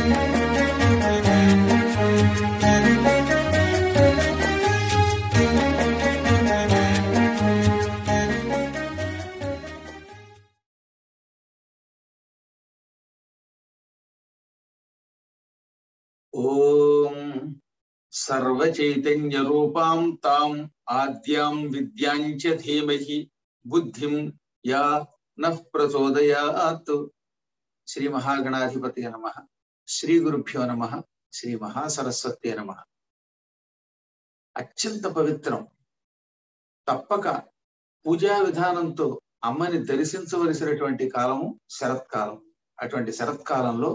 ఓం సర్వచైతన్య రూపాం తాం ఆద్యాం విద్యాంచ ధీమహి బుద్ధిం యా నః ప్రచోదయాత్ శ్రీ మహాగణాధిపతి నమ శ్రీ గురుభ్యో నమ శ్రీ మహాసరస్వతి నమ అత్యంత పవిత్రం తప్పక పూజా విధానంతో అమ్మని దర్శించవలసినటువంటి కాలము శరత్కాలం అటువంటి శరత్కాలంలో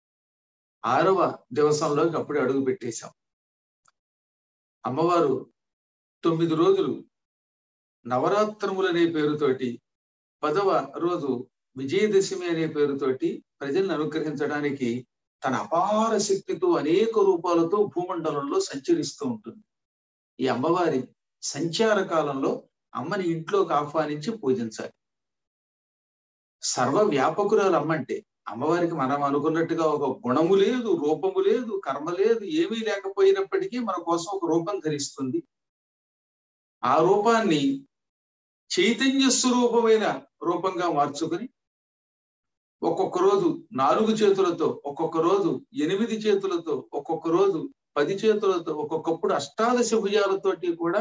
ఆరవ దివసంలోకి అప్పుడే అడుగు పెట్టేశాం అమ్మవారు తొమ్మిది రోజులు నవరాత్రములు అనే పేరుతోటి పదవ రోజు విజయదశమి అనే పేరుతోటి ప్రజల్ని అనుగ్రహించడానికి తన అపార శక్తితో అనేక రూపాలతో భూమండలంలో సంచరిస్తూ ఉంటుంది ఈ అమ్మవారి సంచార కాలంలో అమ్మని ఇంట్లోకి ఆహ్వానించి పూజించాలి సర్వ వ్యాపకురాలు అమ్మంటే అమ్మవారికి మనం అనుకున్నట్టుగా ఒక గుణము లేదు రూపము లేదు కర్మ లేదు ఏమీ లేకపోయినప్పటికీ మన కోసం ఒక రూపం ధరిస్తుంది ఆ రూపాన్ని చైతన్య స్వరూపమైన రూపంగా మార్చుకుని ఒక్కొక్క రోజు నాలుగు చేతులతో ఒక్కొక్క రోజు ఎనిమిది చేతులతో ఒక్కొక్క రోజు పది చేతులతో ఒక్కొక్కప్పుడు అష్టాదశ భుజాలతోటి కూడా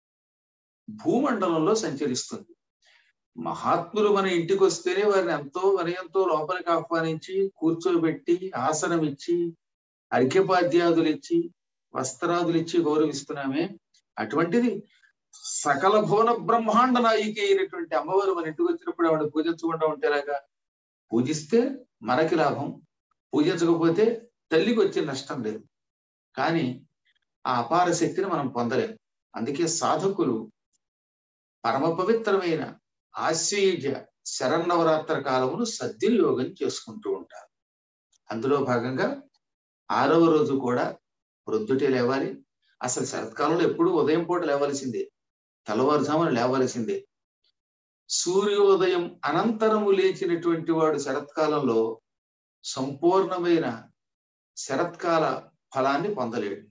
భూమండలంలో సంచరిస్తుంది మహాత్ములు మన ఇంటికి వస్తేనే వారిని ఎంతో వినయంతో లోపలికి ఆహ్వానించి కూర్చోబెట్టి ఆసనం ఇచ్చి అర్ఘ్యపాద్యాదులు ఇచ్చి వస్త్రాదులు ఇచ్చి గౌరవిస్తున్నామే అటువంటిది సకల భువన బ్రహ్మాండ నాయికి అయినటువంటి అమ్మవారు మన ఇంటికి వచ్చినప్పుడు ఆవిడ పూజించకుండా ఉంటేలాగా పూజిస్తే మనకి లాభం పూజించకపోతే తల్లికి వచ్చే నష్టం లేదు కానీ ఆ అపార శక్తిని మనం పొందలేం అందుకే సాధకులు పరమ పవిత్రమైన ఆశ్వయుజ శరన్నవరాత్ర కాలమును సద్వినియోగం చేసుకుంటూ ఉంటారు అందులో భాగంగా ఆరవ రోజు కూడా ప్రొద్దుటే లేవాలి అసలు శరత్కాలంలో ఎప్పుడు ఉదయం పూట లేవలసిందే తెల్లవారుజామున లేవలసిందే సూర్యోదయం అనంతరము లేచినటువంటి వాడు శరత్కాలంలో సంపూర్ణమైన శరత్కాల ఫలాన్ని పొందలేడు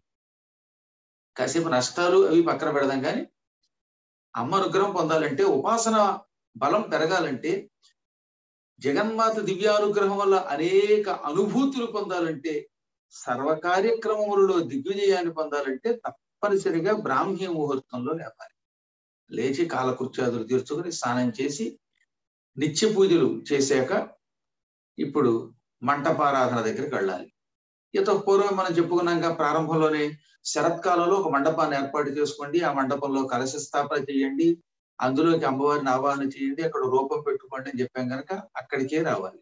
కాసేపు నష్టాలు అవి పక్కన పెడదాం కానీ అమ్మ అనుగ్రహం పొందాలంటే ఉపాసన బలం పెరగాలంటే జగన్మాత దివ్యానుగ్రహం వల్ల అనేక అనుభూతులు పొందాలంటే సర్వ కార్యక్రమములలో దిగ్విజయాన్ని పొందాలంటే తప్పనిసరిగా బ్రాహ్మీ ముహూర్తంలో లేవాలి లేచి కాలకృత్యాదులు తీర్చుకుని స్నానం చేసి నిత్య పూజలు చేశాక ఇప్పుడు మంటపారాధన దగ్గరికి వెళ్ళాలి ఇత పూర్వం మనం చెప్పుకున్నాక ప్రారంభంలోనే శరత్కాలంలో ఒక మండపాన్ని ఏర్పాటు చేసుకోండి ఆ మండపంలో కలశ స్థాపన చేయండి అందులోకి అమ్మవారిని ఆవాహన చేయండి అక్కడ రూపం పెట్టుకోండి అని చెప్పాం కనుక అక్కడికే రావాలి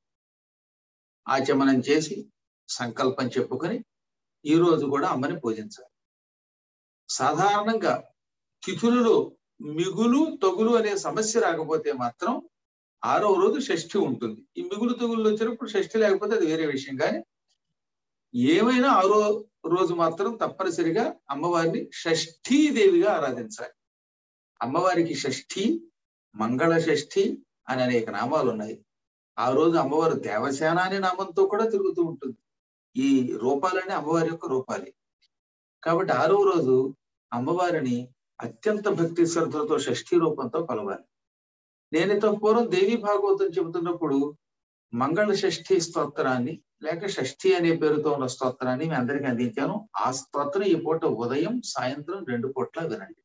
ఆచమనం చేసి సంకల్పం చెప్పుకొని ఈ రోజు కూడా అమ్మని పూజించాలి సాధారణంగా తిథులలో మిగులు తగులు అనే సమస్య రాకపోతే మాత్రం ఆరవ రోజు షష్ఠి ఉంటుంది ఈ మిగులు తగులు వచ్చినప్పుడు షష్ఠి లేకపోతే అది వేరే విషయం కానీ ఏమైనా ఆరో రోజు మాత్రం తప్పనిసరిగా అమ్మవారిని షష్ఠీదేవిగా ఆరాధించాలి అమ్మవారికి షష్ఠి మంగళ షష్ఠి అని అనేక నామాలు ఉన్నాయి ఆ రోజు అమ్మవారు దేవసేన అనే నామంతో కూడా తిరుగుతూ ఉంటుంది ఈ రూపాలన్నీ అమ్మవారి యొక్క రూపాలే కాబట్టి ఆరో రోజు అమ్మవారిని అత్యంత భక్తి శ్రద్ధలతో షష్ఠి రూపంతో కొలవాలి నేనితో పూర్వం దేవి భాగవతం చెబుతున్నప్పుడు మంగళ షష్ఠి స్తోత్రాన్ని లేక షష్ఠి అనే పేరుతో ఉన్న స్తోత్రాన్ని మీ అందరికీ అందించాను ఆ స్తోత్రం ఈ పూట ఉదయం సాయంత్రం రెండు పూట్ల వినండి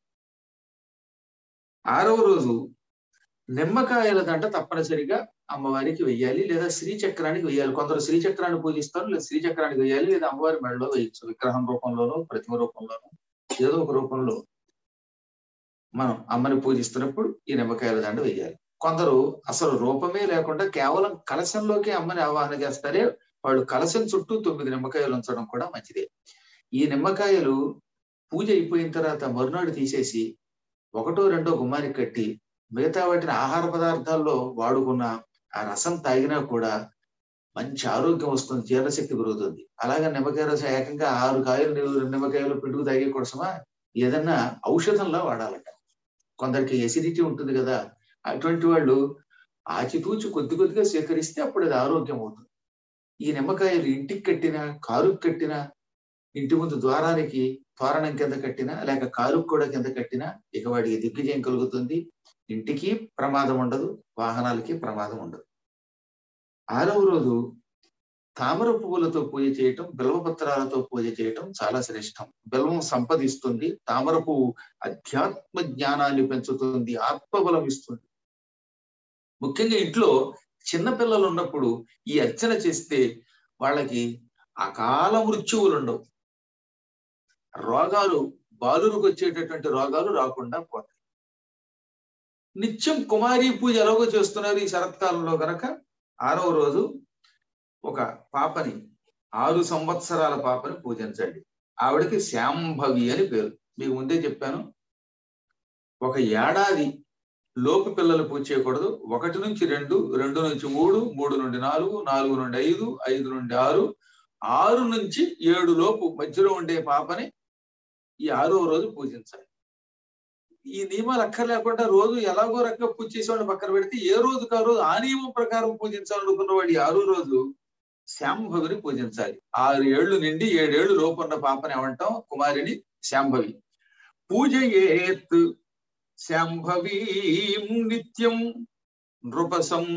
ఆరవ రోజు నిమ్మకాయల దంట తప్పనిసరిగా అమ్మవారికి వెయ్యాలి లేదా శ్రీచక్రానికి వెయ్యాలి కొందరు శ్రీచక్రాన్ని పూజిస్తారు లేదా శ్రీచక్రానికి వెయ్యాలి లేదా అమ్మవారి మెడలో వేయచ్చు విగ్రహం రూపంలోనో ప్రతిమ రూపంలోనో ఏదో ఒక రూపంలో మనం అమ్మని పూజిస్తున్నప్పుడు ఈ నిమ్మకాయల దండ వెయ్యాలి కొందరు అసలు రూపమే లేకుండా కేవలం కలశంలోకి అమ్మని ఆవాహన చేస్తారే వాళ్ళు కలశం చుట్టూ తొమ్మిది నిమ్మకాయలు ఉంచడం కూడా మంచిదే ఈ నిమ్మకాయలు పూజ అయిపోయిన తర్వాత మరునాడు తీసేసి ఒకటో రెండో గుమ్మానికి కట్టి మిగతా వాటిని ఆహార పదార్థాల్లో వాడుకున్న ఆ రసం తాగినా కూడా మంచి ఆరోగ్యం వస్తుంది జీర్ణశక్తి పెరుగుతుంది అలాగే నిమ్మకాయ రసం ఏకంగా ఆరు కాయలు నిమ్మకాయలు పెట్టుకు తాగే కోసమా ఏదన్నా ఔషధంలా వాడాలట కొందరికి ఎసిడిటీ ఉంటుంది కదా అటువంటి వాళ్ళు ఆచితూచి కొద్ది కొద్దిగా స్వీకరిస్తే అప్పుడు అది ఆరోగ్యం అవుతుంది ఈ నిమ్మకాయలు ఇంటికి కట్టినా కారుకు కట్టినా ఇంటి ముందు ద్వారానికి తోరణం కింద కట్టినా లేక కారుకు కూడా కింద కట్టినా ఇక వాడికి దిగ్విజయం కలుగుతుంది ఇంటికి ప్రమాదం ఉండదు వాహనాలకి ప్రమాదం ఉండదు ఆరవ రోజు తామర పువ్వులతో పూజ చేయటం బిల్వపత్రాలతో పూజ చేయటం చాలా శ్రేష్టం బిల్వం సంపదిస్తుంది తామర పువ్వు అధ్యాత్మ జ్ఞానాన్ని పెంచుతుంది ఆత్మబలం ఇస్తుంది ముఖ్యంగా ఇంట్లో చిన్నపిల్లలు ఉన్నప్పుడు ఈ అర్చన చేస్తే వాళ్ళకి అకాల మృత్యువులు ఉండవు రోగాలు బాలులకు వచ్చేటటువంటి రోగాలు రాకుండా పోతాయి నిత్యం కుమారి పూజ ఎలాగో చేస్తున్నారు ఈ శరత్కాలంలో కనుక ఆరవ రోజు ఒక పాపని ఆరు సంవత్సరాల పాపని పూజించండి ఆవిడకి శాంభవి అని పేరు మీకు ముందే చెప్పాను ఒక ఏడాది లోపు పిల్లలు పూజ చేయకూడదు ఒకటి నుంచి రెండు రెండు నుంచి మూడు మూడు నుండి నాలుగు నాలుగు నుండి ఐదు ఐదు నుండి ఆరు ఆరు నుంచి ఏడు లోపు మధ్యలో ఉండే పాపని ఈ ఆరో రోజు పూజించాలి ఈ నియమాలు అక్కర్లేకుండా రోజు ఎలాగో రకంగా పూజ చేసేవాడిని పక్కన పెడితే ఏ రోజుకు ఆ రోజు ఆ నియమం ప్రకారం పూజించాలనుకున్న వాడు ఈ ఆరో రోజు శాంభవిని పూజించాలి ఆరు ఏళ్లు నిండి ఏడేళ్లు లోపు ఉన్న పాపని ఏమంటాం కుమారిని శాంభవి పూజ ఏత్ శాంభవీం నిత్యం నృప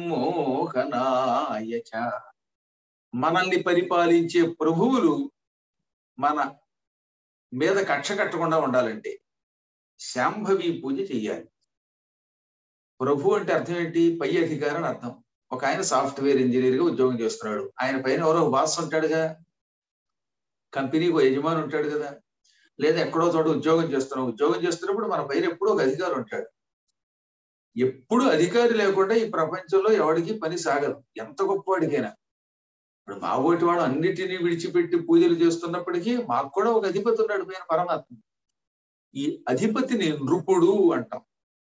సమ్మోహనాయ చ. మనల్ని పరిపాలించే ప్రభువులు మన మీద కక్ష కట్టకుండా ఉండాలంటే శాంభవి పూజ చెయ్యాలి ప్రభు అంటే అర్థం ఏంటి పై అధికారి అని అర్థం ఒక ఆయన సాఫ్ట్వేర్ ఇంజనీర్ గా ఉద్యోగం చేస్తున్నాడు ఆయన పైన ఎవరో బాస్ ఉంటాడుగా కంపెనీకి ఓ యజమాని ఉంటాడు కదా లేదా ఎక్కడో చోట ఉద్యోగం చేస్తున్నాం ఉద్యోగం చేస్తున్నప్పుడు మన పైన ఎప్పుడో ఒక అధికారి ఉంటాడు ఎప్పుడు అధికారి లేకుండా ఈ ప్రపంచంలో ఎవడికి పని సాగదు ఎంత గొప్పవాడికైనా ఇప్పుడు మా ఓటి వాడు అన్నిటినీ విడిచిపెట్టి పూజలు చేస్తున్నప్పటికీ మాకు కూడా ఒక అధిపతి ఉన్నాడు పైన పరమాత్మ ఈ అధిపతిని నృపుడు అంటాం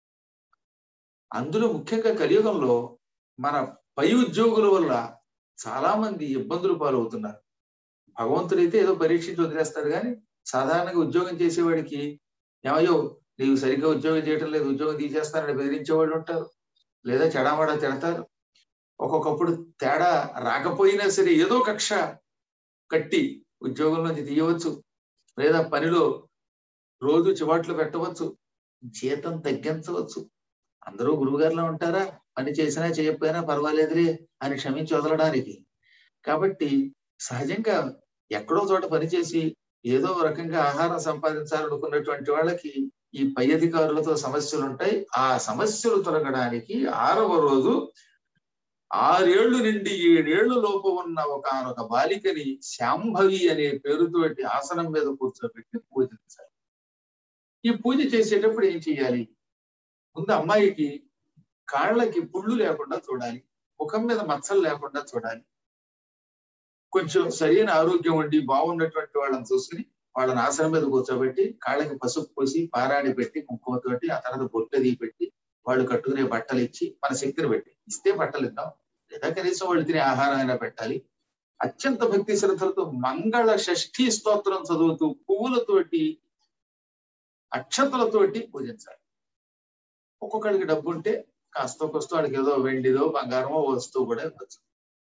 అందులో ముఖ్యంగా కలియుగంలో మన పై ఉద్యోగుల వల్ల చాలా మంది ఇబ్బందులు పాలవుతున్నారు భగవంతుడైతే ఏదో పరీక్షించి వదిలేస్తాడు కానీ సాధారణంగా ఉద్యోగం చేసేవాడికి ఏమయ్యో నీవు సరిగ్గా ఉద్యోగం చేయటం లేదు ఉద్యోగం తీసేస్తానని బెదిరించేవాళ్ళు ఉంటారు లేదా చెడామడా తిడతారు ఒక్కొక్కప్పుడు తేడా రాకపోయినా సరే ఏదో కక్ష కట్టి ఉద్యోగం నుంచి తీయవచ్చు లేదా పనిలో రోజు చివాట్లు పెట్టవచ్చు జీతం తగ్గించవచ్చు అందరూ గురువుగారిలో ఉంటారా పని చేసినా చేయకపోయినా పర్వాలేదులే అని క్షమించి వదలడానికి కాబట్టి సహజంగా ఎక్కడో చోట పనిచేసి ఏదో రకంగా ఆహారం సంపాదించాలనుకున్నటువంటి వాళ్ళకి ఈ పై అధికారులతో సమస్యలు ఉంటాయి ఆ సమస్యలు తొలగడానికి ఆరవ రోజు ఆరేళ్లు నుండి ఏడేళ్ల లోపు ఉన్న ఒకనొక బాలికని శాంభవి అనే పేరుతోటి ఆసనం మీద కూర్చోబెట్టి పూజించాలి ఈ పూజ చేసేటప్పుడు ఏం చేయాలి ముందు అమ్మాయికి కాళ్ళకి పుళ్ళు లేకుండా చూడాలి ముఖం మీద మచ్చలు లేకుండా చూడాలి కొంచెం సరైన ఆరోగ్యం ఉండి బాగున్నటువంటి వాళ్ళని చూసుకుని వాళ్ళని ఆసనం మీద కూర్చోబెట్టి కాళ్ళకి పసుపు పోసి పారాడి పెట్టి కుంకుమతోటి ఆ తర్వాత బొట్టది పెట్టి వాళ్ళు కట్టుకునే బట్టలు ఇచ్చి మన శక్తిని పెట్టి ఇస్తే బట్టలు ఇద్దాం లేదా కనీసం వాళ్ళు తినే ఆహారం అయినా పెట్టాలి అత్యంత భక్తి శ్రద్ధలతో మంగళ షష్ఠీ స్తోత్రం చదువుతూ పువ్వులతోటి అక్షతలతోటి పూజించాలి ఒక్కొక్కడికి డబ్బు ఉంటే కాస్త కొస్తో వాడికి ఏదో వెండిదో బంగారమో వస్తువు కూడా ఇవ్వచ్చు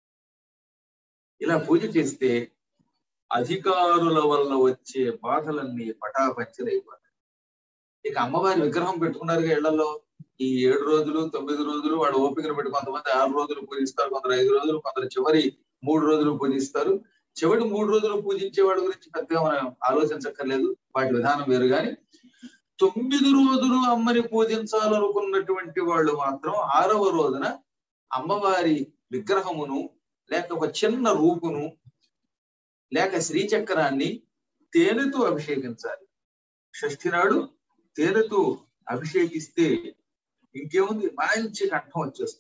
ఇలా పూజ చేస్తే అధికారుల వల్ల వచ్చే బాధలన్నీ పటాపంచలైపోతాయి ఇక అమ్మవారి విగ్రహం పెట్టుకున్నారు ఇళ్లలో ఈ ఏడు రోజులు తొమ్మిది రోజులు వాడు ఓపికను పెట్టి కొంతమంది ఆరు రోజులు పూజిస్తారు కొందరు ఐదు రోజులు కొందరు చివరి మూడు రోజులు పూజిస్తారు చివరి మూడు రోజులు పూజించే వాడి గురించి పెద్దగా మనం ఆలోచించక్కర్లేదు వాటి విధానం వేరు కానీ తొమ్మిది రోజులు అమ్మని పూజించాలనుకున్నటువంటి వాళ్ళు మాత్రం ఆరవ రోజున అమ్మవారి విగ్రహమును లేక ఒక చిన్న రూపును లేక శ్రీచక్రాన్ని తేనెతో అభిషేకించాలి షష్ఠి నాడు తేనెతో అభిషేకిస్తే ఇంకేముంది మంచి కంఠం వచ్చేస్తుంది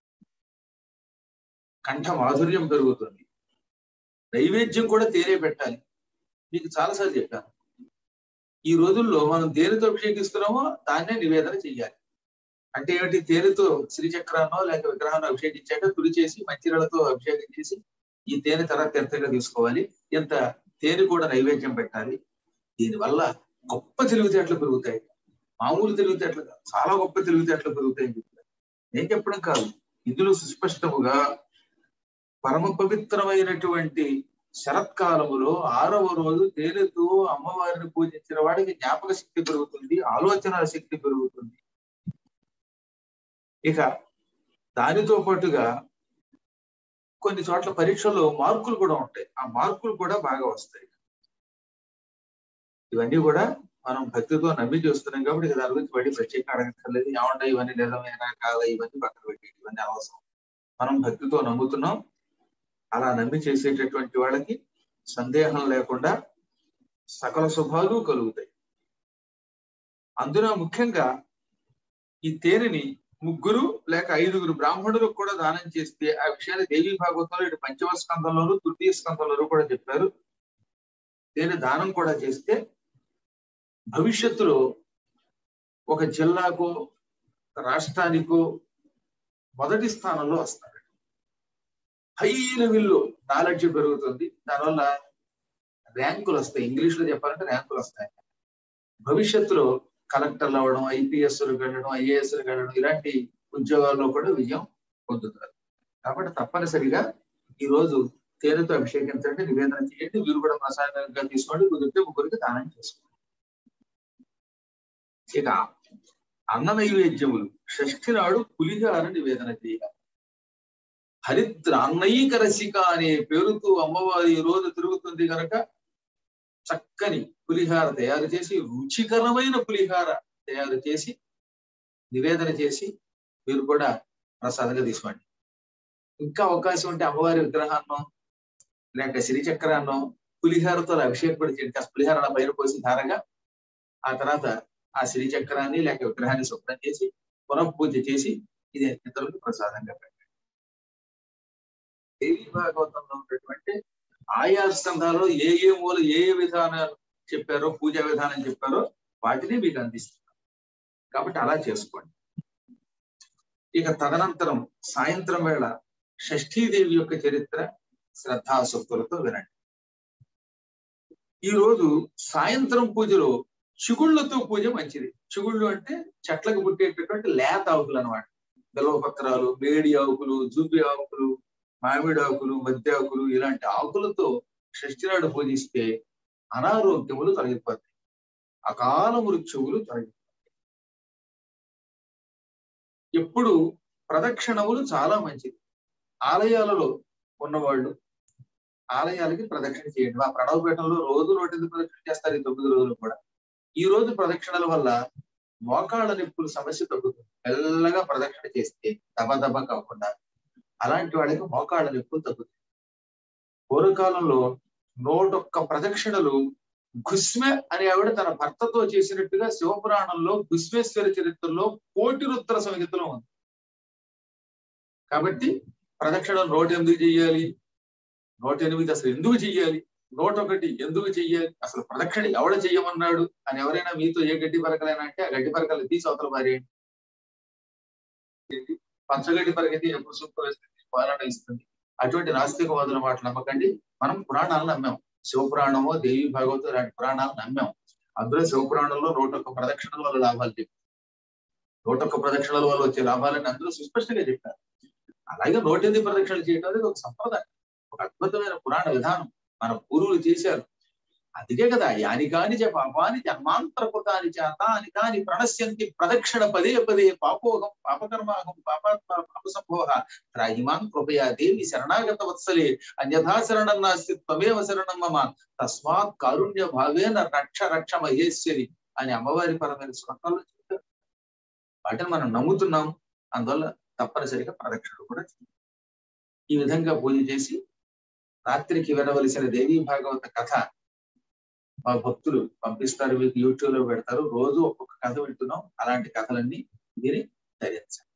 కంఠ మాధుర్యం పెరుగుతుంది నైవేద్యం కూడా తేనె పెట్టాలి మీకు చాలాసార్లు చెప్పాను ఈ రోజుల్లో మనం తేనెతో అభిషేకిస్తున్నామో దాన్నే నివేదన చెయ్యాలి అంటే ఏమిటి తేనెతో శ్రీచక్రాన్నో లేక విగ్రహాన్ని అభిషేకించాక తుడి చేసి మంచినీళ్ళతో అభిషేకం చేసి ఈ తేనె తర్వాత ఎంతగా తీసుకోవాలి ఇంత తేనె కూడా నైవేద్యం పెట్టాలి దీనివల్ల గొప్ప తెలివితేటలు పెరుగుతాయి మామూలు తెలివితేటలు కాదు చాలా గొప్ప తెలివితేటలు పెరుగుతాయని చెప్తారు నేను చెప్పడం కాదు ఇందులో సుస్పష్టముగా పరమ పవిత్రమైనటువంటి శరత్కాలములో ఆరవ రోజు తేనెతో అమ్మవారిని పూజించిన వాడికి జ్ఞాపక శక్తి పెరుగుతుంది ఆలోచన శక్తి పెరుగుతుంది ఇక దానితో పాటుగా కొన్ని చోట్ల పరీక్షల్లో మార్కులు కూడా ఉంటాయి ఆ మార్కులు కూడా బాగా వస్తాయి ఇవన్నీ కూడా మనం భక్తితో నమ్మి చూస్తున్నాం కాబట్టి ఇక దాని గురించి బయట ప్రత్యేక అడగక్కర్లేదు ఏమంటే ఇవన్నీ నిజమేనా కాదా ఇవన్నీ పక్కన పెట్టి ఇవన్నీ అవసరం మనం భక్తితో నమ్ముతున్నాం అలా నమ్మి చేసేటటువంటి వాళ్ళకి సందేహం లేకుండా సకల శుభాలు కలుగుతాయి అందున ముఖ్యంగా ఈ తేనెని ముగ్గురు లేక ఐదుగురు బ్రాహ్మణులకు కూడా దానం చేస్తే ఆ విషయాన్ని దేవీ భాగవతంలో ఇటు పంచమ స్కంధంలోను తృతీయ స్కంధంలోనూ కూడా చెప్పారు తేనె దానం కూడా చేస్తే భవిష్యత్తులో ఒక జిల్లాకో రాష్ట్రానికో మొదటి స్థానంలో వస్తారు హై లెవెల్లో నాలెడ్జ్ పెరుగుతుంది దానివల్ల ర్యాంకులు వస్తాయి ఇంగ్లీష్ లో చెప్పాలంటే ర్యాంకులు వస్తాయి భవిష్యత్తులో కలెక్టర్లు అవ్వడం ఐపీఎస్లు వెళ్ళడం ఐఏఎస్లు వెళ్ళడం ఇలాంటి ఉద్యోగాల్లో కూడా విజయం పొందుతారు కాబట్టి తప్పనిసరిగా ఈ రోజు తేనెతో అభిషేకించండి నివేదన చేయండి వీరు కూడా ప్రసాదంగా తీసుకోండి కుదిరితే ముగ్గురికి దానం చేసుకోండి ఇక అన్న నైవేద్యములు షష్ఠి నాడు పులిహార నివేదన చేయాలి హరిద్ర అన్నైక రసిక అనే పేరుతో అమ్మవారి ఈ రోజు తిరుగుతుంది కనుక చక్కని పులిహార తయారు చేసి రుచికరమైన పులిహార తయారు చేసి నివేదన చేసి మీరు కూడా ప్రసాదంగా తీసుకోండి ఇంకా అవకాశం ఉంటే అమ్మవారి విగ్రహాన్నో లేక శ్రీచక్రాన్నో పులిహారతో అభిషేకం కూడా చేయండి కాస్త పులిహార అలా పైన పోసి ధారగా ఆ తర్వాత ఆ శ్రీచక్రాన్ని లేక విగ్రహాన్ని శుభ్రం చేసి పునః పూజ చేసి ఇది ఇతరులకు ప్రసాదంగా పెట్టండి దేవి భాగవతంలో ఉన్నటువంటి ఆయా స్కంధాలు ఏ ఏ మూల ఏ ఏ విధానాలు చెప్పారో పూజా విధానం చెప్పారో వాటిని మీకు అందిస్తున్నారు కాబట్టి అలా చేసుకోండి ఇక తదనంతరం సాయంత్రం వేళ షష్ఠీదేవి యొక్క చరిత్ర శ్రద్ధాసక్తులతో వినండి ఈ రోజు సాయంత్రం పూజలో చిగుళ్ళతో పూజ మంచిది చిగుళ్ళు అంటే చెట్లకు పుట్టేటటువంటి లేత ఆకులు అనమాట బిల్వపత్రాలు మేడి ఆకులు జూబి ఆకులు మామిడి ఆకులు మధ్య ఆకులు ఇలాంటి ఆకులతో షష్ఠినాడు పూజిస్తే అనారోగ్యములు తొలగిపోతాయి అకాల మృత్యువులు తొలగిపోతాయి ఎప్పుడు ప్రదక్షిణములు చాలా మంచిది ఆలయాలలో ఉన్నవాళ్ళు ఆలయాలకి ప్రదక్షిణ చేయండి మా ప్రణవపీఠంలో రోజు నోటి ప్రదక్షిణ చేస్తారు ఈ తొమ్మిది రోజులు కూడా ఈ రోజు ప్రదక్షిణల వల్ల మోకాళ్ళ నొప్పుల సమస్య తగ్గుతుంది మెల్లగా ప్రదక్షిణ చేస్తే దబ దబ కాకుండా అలాంటి వాళ్ళకి మోకాళ్ళ నొప్పులు తగ్గుతాయి పూర్వకాలంలో నూటొక్క ప్రదక్షిణలు ఘుస్మె అనే ఆవిడ తన భర్తతో చేసినట్టుగా శివపురాణంలో ఘుస్మేశ్వర చరిత్రలో కోటి రుద్ర సంహితలో ఉంది కాబట్టి ప్రదక్షిణ నూట ఎనిమిది చెయ్యాలి నూట ఎనిమిది అసలు ఎందుకు చెయ్యాలి నూట ఒకటి ఎందుకు చెయ్యాలి అసలు ప్రదక్షిణ ఎవడ చెయ్యమన్నాడు అని ఎవరైనా మీతో ఏ గడ్డి పరకలైనా అంటే ఆ గడ్డి పరకలు తీసి అవతల మారేయండి పంచగడ్డి పరకైతే ఎప్పుడు సూపర్ వేస్తుంది పాలన ఇస్తుంది అటువంటి నాస్తికవాదుల మాటలు నమ్మకండి మనం పురాణాలు నమ్మాం శివపురాణమో దేవి భాగవతం లాంటి పురాణాలు నమ్మాం అందులో శివపురాణంలో నూట ఒక్క ప్రదక్షిణల వల్ల లాభాలు చెప్పారు నూట ఒక్క ప్రదక్షిణల వల్ల వచ్చే లాభాలని అందులో సుస్పష్టంగా చెప్పారు అలాగే నూట ఎనిమిది ప్రదక్షిణలు చేయడం అనేది ఒక సంప్రదాయం ఒక అద్భుతమైన పురాణ విధానం మన పూర్వులు చేశారు అందుకే కదా యాని కాని చ పాపాని జన్మాంతరకృతాని చేతాని కాని ప్రణశ్యంతి ప్రదక్షిణ పదే పదే పాపోహం పాపకర్మాహం పాపాత్మ పాప సంభవ త్రాహిమాన్ కృపయా దేవి శరణాగత వత్సలే అన్యథా శరణం నాస్తి త్వమేవ శరణం మమ తస్మాత్ కారుణ్య భావేన రక్ష రక్ష మహేశ్వరి అని అమ్మవారి పరమైన శ్లోకాలు చెప్పారు వాటిని మనం నమ్ముతున్నాం అందువల్ల తప్పనిసరిగా ప్రదక్షిణలు కూడా చేయాలి. ఈ విధంగా పూజ చేసి రాత్రికి వినవలసిన దేవీ భాగవత కథ మా భక్తులు పంపిస్తారు మీకు యూట్యూబ్ లో పెడతారు రోజు ఒక్కొక్క కథ వింటున్నాం అలాంటి కథలన్నీ విని ధరించండి